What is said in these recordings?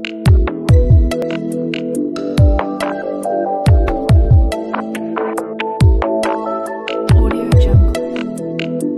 Audio Jungle.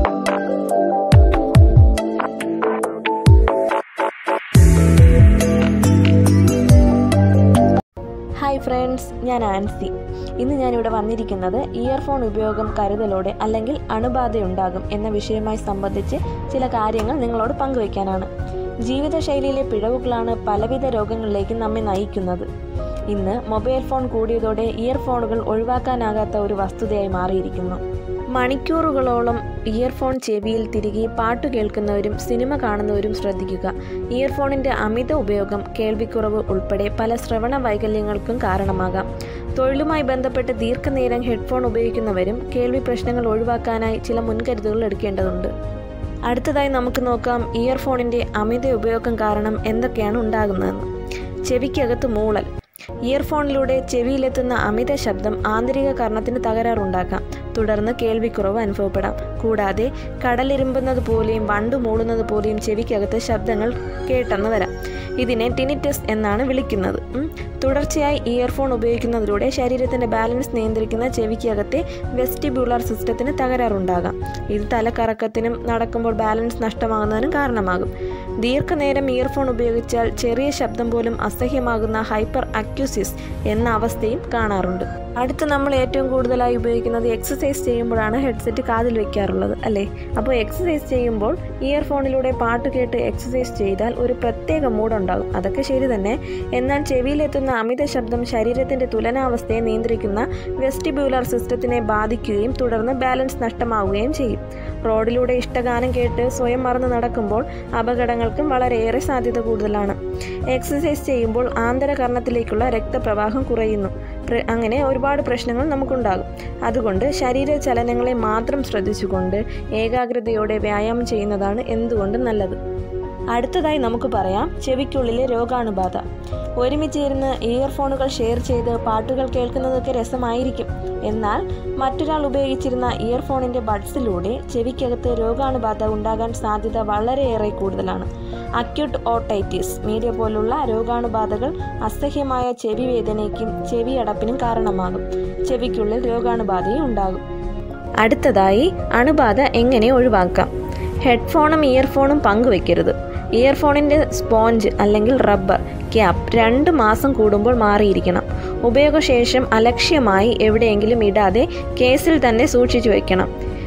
Hi friends ഞാൻ ആൻസി ഇന്ന് ഞാനിവിടെ വന്നിരിക്കുന്നത് ഇയർഫോൺ ഉപയോഗം കരുതലോടെ അല്ലെങ്കിൽ അണുബാധയുണ്ടാകും എന്ന വിഷയവുമായി സംബന്ധിച്ച് ചില കാര്യങ്ങൾ നിങ്ങളോട് പങ്കുവയ്ക്കാനാണ് ജീവിതശൈലിയിലെ പിഴവുകളാണ് പലവിധ രോഗങ്ങളിലേക്ക് നമ്മെ നയിക്കുന്നത് ഇന്ന് മൊബൈൽ ഫോൺ കൂടിയതോടെ ഇയർഫോണുകൾ ഒഴിവാക്കാനാകാത്ത ഒരു വസ്തുതയായി മാറിയിരിക്കുന്നു മണിക്കൂറുകളോളം ഇയർഫോൺ ചെവിയിൽ തിരികെ പാട്ടു കേൾക്കുന്നവരും സിനിമ കാണുന്നവരും ശ്രദ്ധിക്കുക ഇയർഫോണിൻ്റെ അമിത ഉപയോഗം കേൾവിക്കുറവ് ഉൾപ്പെടെ പല ശ്രവണ വൈകല്യങ്ങൾക്കും കാരണമാകാം തൊഴിലുമായി ബന്ധപ്പെട്ട് ദീർഘനേരം ഹെഡ്ഫോൺ ഉപയോഗിക്കുന്നവരും കേൾവി പ്രശ്നങ്ങൾ ഒഴിവാക്കാനായി ചില മുൻകരുതലുകൾ എടുക്കേണ്ടതുണ്ട് അടുത്തതായി നമുക്ക് നോക്കാം ഇയർഫോണിൻ്റെ അമിത ഉപയോഗം കാരണം എന്തൊക്കെയാണ് ഉണ്ടാകുന്നതെന്ന് ചെവിക്കകത്ത് മൂളൽ ഇയർഫോണിലൂടെ ചെവിയിലെത്തുന്ന അമിത ശബ്ദം ആന്തരിക കർണത്തിന് തകരാറുണ്ടാക്കാം തുടർന്ന് കേൾവിക്കുറവ് അനുഭവപ്പെടാം കൂടാതെ കടലിരുമ്പുന്നത് പോലെയും വണ്ടു മൂളുന്നത് പോലെയും ചെവിക്കകത്ത് ശബ്ദങ്ങൾ കേട്ടെന്ന് വരാം ഇതിനെ ടിനിറ്റസ് എന്നാണ് വിളിക്കുന്നത് ഉം. തുടർച്ചയായി ഇയർഫോൺ ഉപയോഗിക്കുന്നതിലൂടെ ശരീരത്തിൻ്റെ ബാലൻസ് നിയന്ത്രിക്കുന്ന ചെവിക്കകത്തെ വെസ്റ്റിബ്യുളർ സിസ്റ്റത്തിന് തകരാറുണ്ടാകാം ഇത് തലക്കറക്കത്തിനും നടക്കുമ്പോൾ ബാലൻസ് നഷ്ടമാകുന്നതിനും കാരണമാകും ദീർഘനേരം ഇയർഫോൺ ഉപയോഗിച്ചാൽ ചെറിയ ശബ്ദം പോലും അസഹ്യമാകുന്ന ഹൈപ്പർ അക്യൂസിസ് എന്ന അവസ്ഥയും കാണാറുണ്ട് അടുത്ത് നമ്മൾ ഏറ്റവും കൂടുതലായി ഉപയോഗിക്കുന്നത് എക്സസൈസ് ചെയ്യുമ്പോഴാണ് ഹെഡ്സെറ്റ് കാതിൽ വെക്കാറുള്ളത് അല്ലേ അപ്പോൾ എക്സസൈസ് ചെയ്യുമ്പോൾ ഇയർഫോണിലൂടെ പാട്ട് കേട്ട് എക്സസൈസ് ചെയ്താൽ ഒരു പ്രത്യേക മൂഡുണ്ടാകും അതൊക്കെ ശരി തന്നെ എന്നാൽ ചെവിയിലെത്തുന്ന അമിത ശബ്ദം ശരീരത്തിൻ്റെ തുലനാവസ്ഥയെ നിയന്ത്രിക്കുന്ന വെസ്റ്റിബ്യൂലർ സിസ്റ്റത്തിനെ ബാധിക്കുകയും തുടർന്ന് ബാലൻസ് നഷ്ടമാവുകയും ചെയ്യും റോഡിലൂടെ ഇഷ്ടഗാനം കേട്ട് സ്വയം മറന്ന് നടക്കുമ്പോൾ അപകടങ്ങൾക്കും വളരെയേറെ സാധ്യത കൂടുതലാണ് എക്സസൈസ് ചെയ്യുമ്പോൾ ആന്തരകർണത്തിലേക്കുള്ള രക്തപ്രവാഹം കുറയുന്നു പ്ര- അങ്ങനെ ഒരുപാട് പ്രശ്നങ്ങൾ നമുക്കുണ്ടാകും അതുകൊണ്ട് ശരീര ചലനങ്ങളെ മാത്രം ശ്രദ്ധിച്ചുകൊണ്ട് ഏകാഗ്രതയോടെ വ്യായാമം ചെയ്യുന്നതാണ് എന്തുകൊണ്ടും നല്ലത് അടുത്തതായി നമുക്ക് പറയാം ചെവിക്കുള്ളിലെ രോഗാണുബാധ ഒരുമിച്ചിരുന്ന് ഇയർഫോണുകൾ ഷെയർ ചെയ്ത് പാട്ടുകൾ കേൾക്കുന്നതൊക്കെ രസമായിരിക്കും എന്നാൽ മറ്റൊരാൾ ഉപയോഗിച്ചിരുന്ന ഇയർഫോണിൻ്റെ ബഡ്സിലൂടെ ചെവിക്കകത്ത് രോഗാണുബാധ ഉണ്ടാകാൻ സാധ്യത വളരെയേറെ കൂടുതലാണ് അക്യൂട്ട് ഓട്ടൈറ്റിസ് മീഡിയ പോലുള്ള രോഗാണുബാധകൾ അസഹ്യമായ ചെവി വേദനയ്ക്കും ചെവി അടപ്പിനും കാരണമാകും ചെവിക്കുള്ളിൽ രോഗാണുബാധയും ഉണ്ടാകും അടുത്തതായി അണുബാധ എങ്ങനെ ഒഴിവാക്കാം ഹെഡ്ഫോണും ഇയർഫോണും പങ്കുവെക്കരുത് ഇയർഫോണിൻ്റെ സ്പോഞ്ച് അല്ലെങ്കിൽ റബ്ബർ ക്യാപ്പ് രണ്ട് മാസം കൂടുമ്പോൾ മാറിയിരിക്കണം ഉപയോഗശേഷം അലക്ഷ്യമായി എവിടെയെങ്കിലും ഇടാതെ കേസിൽ തന്നെ സൂക്ഷിച്ചു വയ്ക്കണം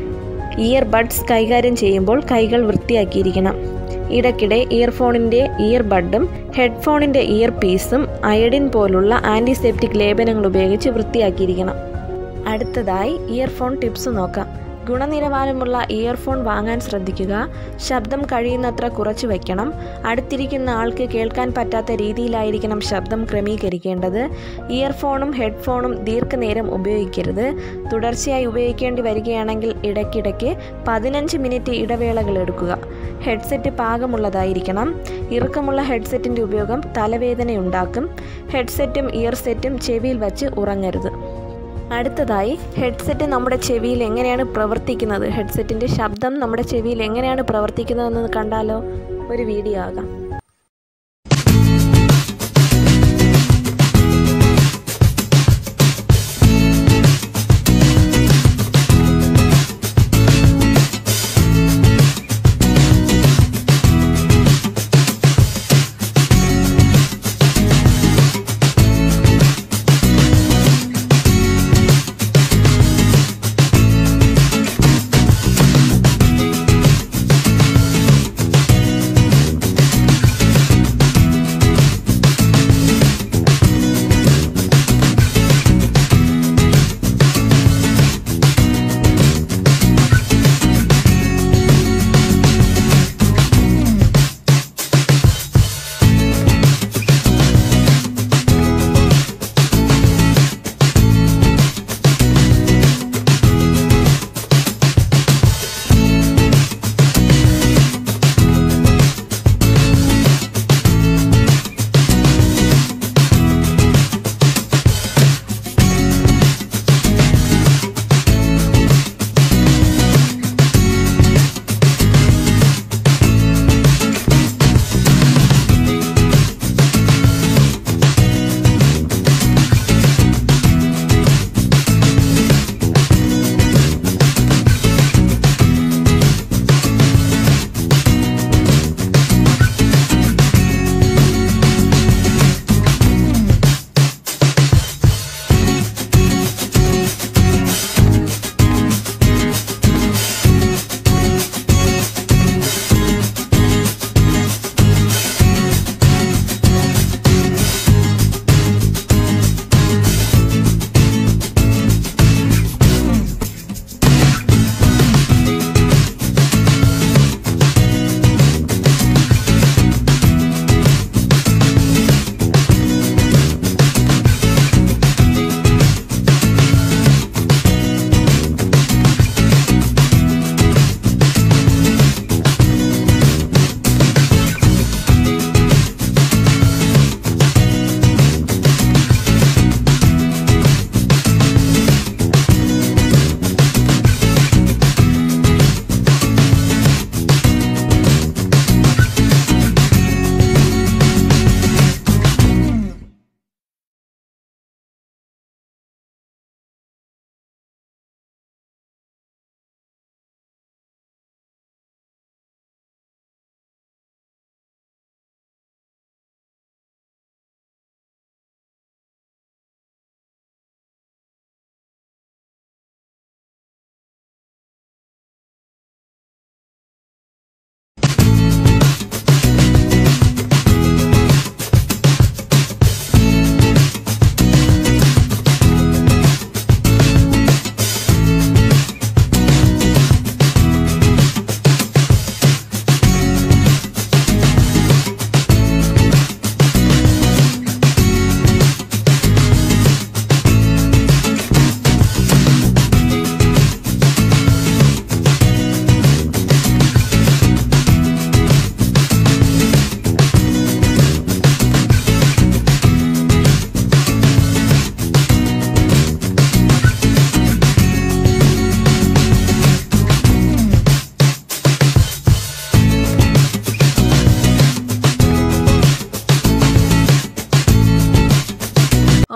ഇയർ ബഡ്സ് കൈകാര്യം ചെയ്യുമ്പോൾ കൈകൾ വൃത്തിയാക്കിയിരിക്കണം ഇടയ്ക്കിടെ ഇയർഫോണിൻ്റെ ഇയർ ബഡും ഹെഡ്ഫോണിൻ്റെ ഇയർ പീസും അയഡിൻ പോലുള്ള ആൻറ്റിസെപ്റ്റിക് ലേപനങ്ങൾ ഉപയോഗിച്ച് വൃത്തിയാക്കിയിരിക്കണം അടുത്തതായി ഇയർഫോൺ ടിപ്സ് നോക്കാം ഗുണനിലവാരമുള്ള ഇയർഫോൺ വാങ്ങാൻ ശ്രദ്ധിക്കുക ശബ്ദം കഴിയുന്നത്ര കുറച്ച് വയ്ക്കണം അടുത്തിരിക്കുന്ന ആൾക്ക് കേൾക്കാൻ പറ്റാത്ത രീതിയിലായിരിക്കണം ശബ്ദം ക്രമീകരിക്കേണ്ടത് ഇയർഫോണും ഹെഡ്ഫോണും ദീർഘനേരം ഉപയോഗിക്കരുത് തുടർച്ചയായി ഉപയോഗിക്കേണ്ടി വരികയാണെങ്കിൽ ഇടയ്ക്കിടയ്ക്ക് പതിനഞ്ച് മിനിറ്റ് ഇടവേളകൾ എടുക്കുക ഹെഡ്സെറ്റ് പാകമുള്ളതായിരിക്കണം ഇറുക്കമുള്ള ഹെഡ്സെറ്റിൻ്റെ ഉപയോഗം തലവേദനയുണ്ടാക്കും ഹെഡ്സെറ്റും ഇയർ സെറ്റും ചെവിയിൽ വച്ച് ഉറങ്ങരുത് അടുത്തതായി ഹെഡ്സെറ്റ് നമ്മുടെ ചെവിയിൽ എങ്ങനെയാണ് പ്രവർത്തിക്കുന്നത് ഹെഡ്സെറ്റിൻ്റെ ശബ്ദം നമ്മുടെ ചെവിയിൽ എങ്ങനെയാണ് പ്രവർത്തിക്കുന്നതെന്ന് കണ്ടാലോ ഒരു വീഡിയോ ആകാം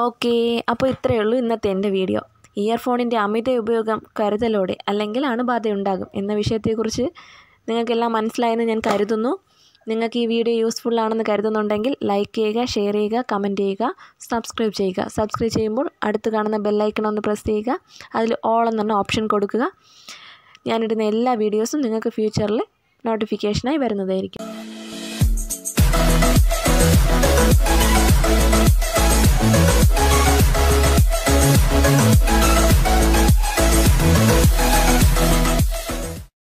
ഓക്കെ അപ്പോൾ ഇത്രയേ ഉള്ളൂ ഇന്നത്തെ എൻ്റെ വീഡിയോ ഇയർഫോണിൻ്റെ അമിത ഉപയോഗം കരുതലോടെ അല്ലെങ്കിൽ അണുബാധയുണ്ടാകും എന്ന വിഷയത്തെക്കുറിച്ച് നിങ്ങൾക്കെല്ലാം മനസ്സിലായെന്ന് ഞാൻ കരുതുന്നു നിങ്ങൾക്ക് ഈ വീഡിയോ യൂസ്ഫുൾ ആണെന്ന് കരുതുന്നുണ്ടെങ്കിൽ ലൈക്ക് ചെയ്യുക ഷെയർ ചെയ്യുക കമൻറ്റ് ചെയ്യുക സബ്സ്ക്രൈബ് ചെയ്യുക സബ്സ്ക്രൈബ് ചെയ്യുമ്പോൾ അടുത്ത് കാണുന്ന ബെല്ലൈക്കൺ ഒന്ന് പ്രസ് ചെയ്യുക അതിൽ ഓൾ എന്ന ഓപ്ഷൻ കൊടുക്കുക ഞാനിടുന്ന എല്ലാ വീഡിയോസും നിങ്ങൾക്ക് ഫ്യൂച്ചറിൽ നോട്ടിഫിക്കേഷനായി വരുന്നതായിരിക്കും